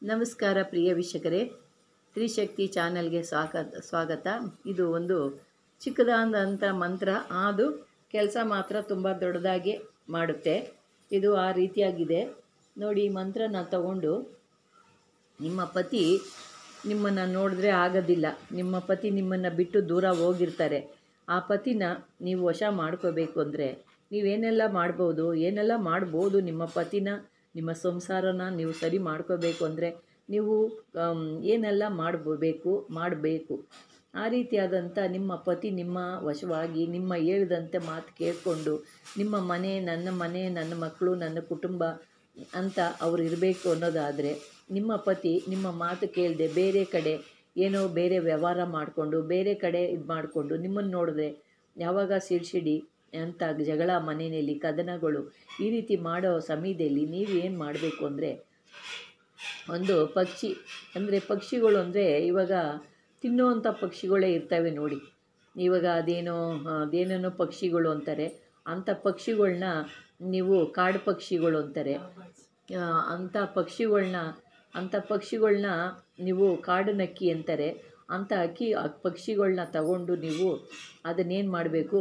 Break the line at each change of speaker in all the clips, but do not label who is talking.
ನಮಸ್ಕಾರ ಪ್ರಿಯ ವೀಕ್ಷಕರೇ ತ್ರಿಶಕ್ತಿ ಚಾನಲ್ಗೆ ಸ್ವಾಗತ ಸ್ವಾಗತ ಇದು ಒಂದು ಚಿಕ್ಕದಾದಂಥ ಮಂತ್ರ ಅದು ಕೆಲಸ ಮಾತ್ರ ತುಂಬ ದೊಡ್ಡದಾಗಿ ಮಾಡುತ್ತೆ ಇದು ಆ ರೀತಿಯಾಗಿದೆ ನೋಡಿ ಈ ಮಂತ್ರನ ತಗೊಂಡು ನಿಮ್ಮ ಪತಿ ನಿಮ್ಮನ್ನು ನೋಡಿದ್ರೆ ಆಗೋದಿಲ್ಲ ನಿಮ್ಮ ಪತಿ ನಿಮ್ಮನ್ನು ಬಿಟ್ಟು ದೂರ ಹೋಗಿರ್ತಾರೆ ಆ ಪತಿನ ನೀವು ವಶ ಮಾಡ್ಕೋಬೇಕು ಅಂದರೆ ನೀವೇನೆಲ್ಲ ಮಾಡ್ಬೋದು ಏನೆಲ್ಲ ಮಾಡ್ಬೋದು ನಿಮ್ಮ ಪತಿನ ನಿಮ್ಮ ಸಂಸಾರನ ನೀವು ಸರಿ ಮಾಡ್ಕೋಬೇಕು ಅಂದರೆ ನೀವು ಆಮ್, ಏನೆಲ್ಲ ಮಾಡಬೇಕು ಮಾಡಬೇಕು ಆ ರೀತಿಯಾದಂಥ ನಿಮ್ಮ ಪತಿ ನಿಮ್ಮ ವಶವಾಗಿ ನಿಮ್ಮ ಹೇಳಿದಂತೆ ಮಾತು ಕೇಳಿಕೊಂಡು ನಿಮ್ಮ ಮನೆ ನನ್ನ ಮನೆ ನನ್ನ ಮಕ್ಕಳು ನನ್ನ ಕುಟುಂಬ ಅಂತ ಅವ್ರು ಇರಬೇಕು ಅನ್ನೋದಾದರೆ ನಿಮ್ಮ ಪತಿ ನಿಮ್ಮ ಮಾತು ಕೇಳದೆ ಬೇರೆ ಕಡೆ ಏನೋ ಬೇರೆ ವ್ಯವಹಾರ ಮಾಡಿಕೊಂಡು ಬೇರೆ ಕಡೆ ಇದು ಮಾಡಿಕೊಂಡು ನಿಮ್ಮನ್ನು ನೋಡಿದ್ರೆ ಯಾವಾಗ ಸಿಡ್ಸಿಡಿ ಅಂತ ಜಗಳ ಮನೆಯಲ್ಲಿ ಕದನಗಳು ಈ ರೀತಿ ಮಾಡೋ ಸಮಯದಲ್ಲಿ ನೀವು ಏನು ಮಾಡಬೇಕು ಅಂದರೆ ಒಂದು ಪಕ್ಷಿ ಅಂದರೆ ಪಕ್ಷಿಗಳು ಅಂದರೆ ಇವಾಗ ತಿನ್ನುವಂಥ ಪಕ್ಷಿಗಳೇ ಇರ್ತವೆ ನೋಡಿ ಇವಾಗ ಅದೇನೋ ಆ, ಅದೇನೇನೋ ಪಕ್ಷಿಗಳು ಅಂತಾರೆ ಅಂಥ ಪಕ್ಷಿಗಳ್ನ ನೀವು ಕಾಡು ಪಕ್ಷಿಗಳು ಅಂತಾರೆ ಆ, ಅಂಥ ಪಕ್ಷಿಗಳ್ನ ಅಂಥ ಪಕ್ಷಿಗಳ್ನ ನೀವು ಕಾಡು ನಕ್ಕಿ ಅಂತಾರೆ ಅಂಥ ಅಕ್ಕಿ ಆ ಪಕ್ಷಿಗಳ್ನ ತಗೊಂಡು ನೀವು ಅದನ್ನೇನು ಮಾಡಬೇಕು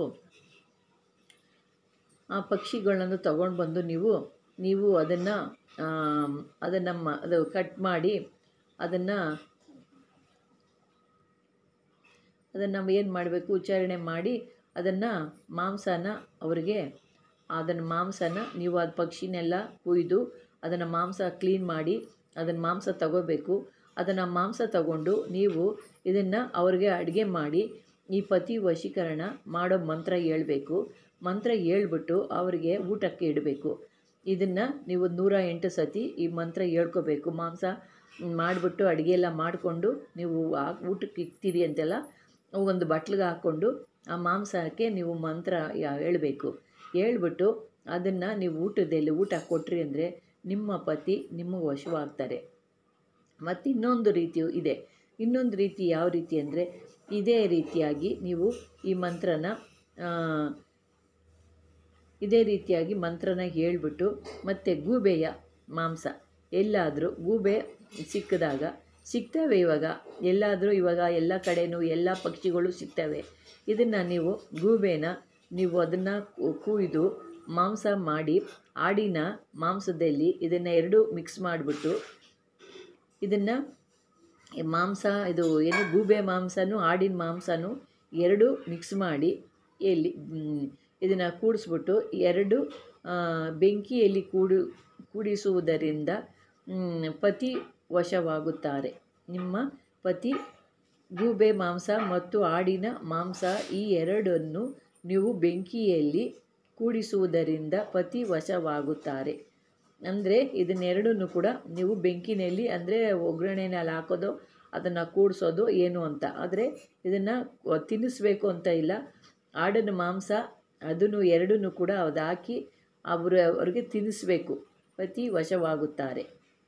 ಆ ಪಕ್ಷಿಗಳನ್ನು ತಗೊಂಡು ಬಂದು ನೀವು ನೀವು ಅದನ್ನು ಅದನ್ನು ಮ ಅದು ಕಟ್ ಮಾಡಿ ಅದನ್ನು ಅದನ್ನು ಏನು ಮಾಡಬೇಕು ಉಚ್ಚಾರಣೆ ಮಾಡಿ ಅದನ್ನು ಮಾಂಸನ ಅವರಿಗೆ ಅದನ್ನು ಮಾಂಸನ ನೀವು ಅದು ಪಕ್ಷಿನೆಲ್ಲ ಕೊಯ್ದು ಅದನ್ನು ಮಾಂಸ ಕ್ಲೀನ್ ಮಾಡಿ ಅದನ್ನು ಮಾಂಸ ತಗೋಬೇಕು ಅದನ್ನು ಮಾಂಸ ತಗೊಂಡು ನೀವು ಇದನ್ನು ಅವ್ರಿಗೆ ಅಡುಗೆ ಮಾಡಿ ಈ ಪತಿ ವಶೀಕರಣ ಮಾಡೋ ಮಂತ್ರ ಹೇಳ್ಬೇಕು ಮಂತ್ರ ಹೇಳ್ಬಿಟ್ಟು ಅವರಿಗೆ ಊಟಕ್ಕೆ ಇಡಬೇಕು ಇದನ್ನು ನೀವು ನೂರ ಎಂಟು ಸತಿ ಈ ಮಂತ್ರ ಹೇಳ್ಕೋಬೇಕು ಮಾಂಸ ಮಾಡಿಬಿಟ್ಟು ಅಡುಗೆ ಎಲ್ಲ ಮಾಡಿಕೊಂಡು ನೀವು ಆ ಊಟಕ್ಕೆ ಇಕ್ತೀರಿ ಅಂತೆಲ್ಲ ಒಂದು ಬಟ್ಲಿಗೆ ಹಾಕ್ಕೊಂಡು ಆ ಮಾಂಸಕ್ಕೆ ನೀವು ಮಂತ್ರ ಯಾ- ಹೇಳ್ಬೇಕು ಹೇಳ್ಬಿಟ್ಟು ಅದನ್ನು ನೀವು ಊಟದಲ್ಲಿ ಊಟ ಕೊಟ್ರಿ ಅಂದರೆ ನಿಮ್ಮ ಪತಿ ನಿಮಗೆ ವಶವಾಗ್ತಾರೆ ಮತ್ತು ಇನ್ನೊಂದು ರೀತಿಯು ಇದೆ ಇನ್ನೊಂದು ರೀತಿ ಯಾವ ರೀತಿ ಅಂದರೆ ಇದೇ ರೀತಿಯಾಗಿ ನೀವು ಈ ಮಂತ್ರನ ಆ, ಇದೇ ರೀತಿಯಾಗಿ ಮಂತ್ರನ ಹೇಳ್ಬಿಟ್ಟು ಮತ್ತು ಗೂಬೆಯ ಮಾಂಸ ಎಲ್ಲಾದರೂ ಗೂಬೆ ಸಿಕ್ಕಿದಾಗ ಸಿಗ್ತವೆ ಇವಾಗ ಎಲ್ಲಾದರೂ ಇವಾಗ ಎಲ್ಲ ಕಡೆನೂ ಎಲ್ಲ ಪಕ್ಷಿಗಳು ಸಿಗ್ತವೆ ಇದನ್ನು ನೀವು ಗೂಬೆನ ನೀವು ಅದನ್ನು ಕುಯ್ದು ಮಾಂಸ ಮಾಡಿ ಆಡಿನ ಮಾಂಸದಲ್ಲಿ ಇದನ್ನು ಎರಡು ಮಿಕ್ಸ್ ಮಾಡಿಬಿಟ್ಟು ಇದನ್ನು ಮಾಂಸ ಇದು ಏನು ಗೂಬೆ ಮಾಂಸನೂ ಆಡಿನ ಮಾಂಸನೂ ಎರಡು ಮಿಕ್ಸ್ ಮಾಡಿ ಎಲ್ಲಿ ಇದನ್ನು ಕೂಡಿಸ್ಬಿಟ್ಟು ಎರಡು ಆ, ಬೆಂಕಿಯಲ್ಲಿ ಕೂಡು ಕೂಡಿಸುವುದರಿಂದ ಮ್, ಪತಿ ವಶವಾಗುತ್ತಾರೆ ನಿಮ್ಮ ಪತಿ ಗೂಬೆ ಮಾಂಸ ಮತ್ತು ಆಡಿನ ಮಾಂಸ ಈ ಎರಡನ್ನು ನೀವು ಬೆಂಕಿಯಲ್ಲಿ ಕೂಡಿಸುವುದರಿಂದ ಪತಿ ವಶವಾಗುತ್ತಾರೆ ಅಂದರೆ ಇದನ್ನೆರಡನ್ನು ಕೂಡ ನೀವು ಬೆಂಕಿನಲ್ಲಿ ಅಂದರೆ ಒಗ್ಗರಣೆನಲ್ಲಿ ಹಾಕೋದು ಅದನ್ನು ಕೂಡಿಸೋದು ಏನು ಅಂತ ಆದರೆ ಇದನ್ನು ತಿನ್ನಿಸ್ಬೇಕು ಅಂತ ಇಲ್ಲ ಆಡಿನ ಮಾಂಸ ಅದನ್ನು ಎರಡನ್ನೂ ಕೂಡ ಅದು ಹಾಕಿ ಅವರ ಅವ್ರಿಗೆ ತಿನ್ನಿಸ್ಬೇಕು ಪತಿ ವಶವಾಗುತ್ತಾರೆ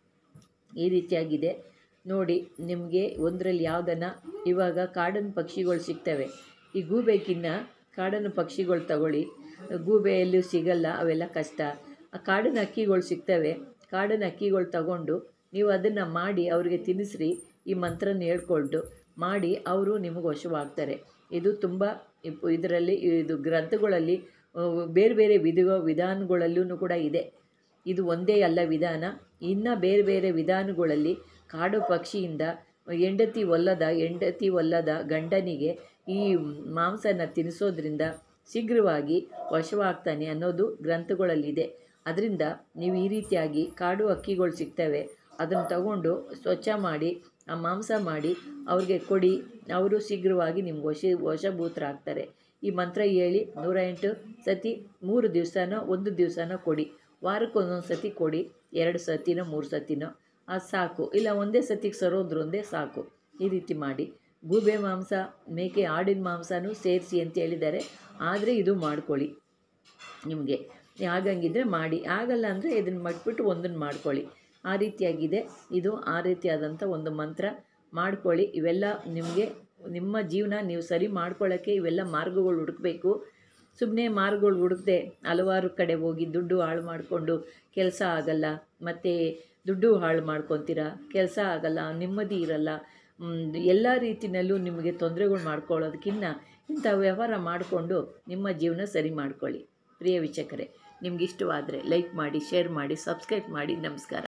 ಈ ರೀತಿಯಾಗಿದೆ ನೋಡಿ ನಿಮಗೆ ಒಂದರಲ್ಲಿ ಯಾವುದನ್ನು ಇವಾಗ ಕಾಡಿನ ಪಕ್ಷಿಗಳು ಸಿಗ್ತವೆ ಈ ಗೂಬೆಗಿನ್ನ ಕಾಡಿನ ಪಕ್ಷಿಗಳು ತಗೊಳ್ಳಿ ಗೂಬೆಯಲ್ಲೂ ಸಿಗಲ್ಲ ಅವೆಲ್ಲ ಕಷ್ಟ ಆ ಕಾಡಿನ ಅಕ್ಕಿಗಳು ಸಿಗ್ತವೆ ಕಾಡಿನ ಅಕ್ಕಿಗಳು ತಗೊಂಡು ನೀವು ಅದನ್ನು ಮಾಡಿ ಅವರಿಗೆ ತಿನ್ನಿಸ್ರಿ ಈ ಮಂತ್ರನ ಹೇಳ್ಕೊಂಡು ಮಾಡಿ ಅವರು ನಿಮಗೆ ವಶವಾಗ್ತಾರೆ ಇದು ತುಂಬ ಇದರಲ್ಲಿ ಇದು ಗ್ರಂಥಗಳಲ್ಲಿ ಆ, ಬೇರೆ ಬೇರೆ ವಿಧ ವಿಧಾನಗಳಲ್ಲೂ ಕೂಡ ಇದೆ ಇದು ಒಂದೇ ಅಲ್ಲ ವಿಧಾನ ಇನ್ನು ಬೇರೆ ಬೇರೆ ವಿಧಾನಗಳಲ್ಲಿ ಕಾಡು ಪಕ್ಷಿಯಿಂದ ಹೆಂಡತಿ ಒಲ್ಲದ ಹೆಂಡತಿ ಒಲ್ಲದ ಗಂಡನಿಗೆ ಈ ಮಾಂಸನ ತಿನ್ನಿಸೋದ್ರಿಂದ ಶೀಘ್ರವಾಗಿ ವಶವಾಗ್ತಾನೆ ಅನ್ನೋದು ಗ್ರಂಥಗಳಲ್ಲಿದೆ ಅದರಿಂದ ನೀವು ಈ ರೀತಿಯಾಗಿ ಕಾಡು ಅಕ್ಕಿಗಳು ಸಿಗ್ತವೆ ಅದನ್ನು ತಗೊಂಡು ಸ್ವಚ್ಛ ಮಾಡಿ ಆ ಮಾಂಸ ಮಾಡಿ ಅವ್ರಿಗೆ ಕೊಡಿ ಅವರು ಶೀಘ್ರವಾಗಿ ನಿಮ್ಗೆ ವಶ ವಶಭೂತರಾಗ್ತಾರೆ ಈ ಮಂತ್ರ ಹೇಳಿ ನೂರ ಎಂಟು ಸತಿ ಮೂರು ದಿವಸನೋ ಒಂದು ದಿವಸನೋ ಕೊಡಿ ವಾರಕ್ಕೆ ಒಂದೊಂದು ಸತಿ ಕೊಡಿ ಎರಡು ಸತಿನೋ ಮೂರು ಸತಿನೋ ಅದು ಸಾಕು ಇಲ್ಲ ಒಂದೇ ಸತಿಗೆ ಸರೋದ್ರು ಒಂದೇ ಸಾಕು ಈ ರೀತಿ ಮಾಡಿ ಗೂಬೆ ಮಾಂಸ ಮೇಕೆ ಆಡಿನ ಮಾಂಸನೂ ಸೇರಿಸಿ ಅಂತ ಹೇಳಿದ್ದಾರೆ ಆದರೆ ಇದು ಮಾಡ್ಕೊಳ್ಳಿ ನಿಮಗೆ ಆಗಂಗಿದ್ರೆ ಮಾಡಿ ಆಗಲ್ಲ ಅಂದರೆ ಇದನ್ನು ಮಟ್ಬಿಟ್ಟು ಒಂದನ್ನು ಮಾಡ್ಕೊಳ್ಳಿ ಆ ರೀತಿಯಾಗಿದೆ ಇದು ಆ ರೀತಿಯಾದಂಥ ಒಂದು ಮಂತ್ರ ಮಾಡ್ಕೊಳ್ಳಿ ಇವೆಲ್ಲ ನಿಮಗೆ ನಿಮ್ಮ ಜೀವನ ನೀವು ಸರಿ ಮಾಡ್ಕೊಳ್ಳೋಕ್ಕೆ ಇವೆಲ್ಲ ಮಾರ್ಗಗಳು ಹುಡುಕಬೇಕು ಸುಮ್ಮನೆ ಮಾರ್ಗಗಳು ಹುಡುಕದೆ ಹಲವಾರು ಕಡೆ ಹೋಗಿ ದುಡ್ಡು ಹಾಳು ಮಾಡಿಕೊಂಡು ಕೆಲಸ ಆಗಲ್ಲ ಮತ್ತು ದುಡ್ಡು ಹಾಳು ಮಾಡ್ಕೊತೀರಾ ಕೆಲಸ ಆಗಲ್ಲ ನೆಮ್ಮದಿ ಇರಲ್ಲ ಎಲ್ಲ ರೀತಿಯಲ್ಲೂ ನಿಮಗೆ ತೊಂದರೆಗಳು ಮಾಡ್ಕೊಳ್ಳೋದಕ್ಕಿಂತ ಇಂಥ ವ್ಯವಹಾರ ಮಾಡಿಕೊಂಡು ನಿಮ್ಮ ಜೀವನ ಸರಿ ಮಾಡ್ಕೊಳ್ಳಿ ಪ್ರಿಯ ವೀಕ್ಷಕರೇ ನಿಮ್ಗೆ ಇಷ್ಟವಾದರೆ ಲೈಕ್ ಮಾಡಿ ಶೇರ್ ಮಾಡಿ ಸಬ್ಸ್ಕ್ರೈಬ್ ಮಾಡಿ ನಮಸ್ಕಾರ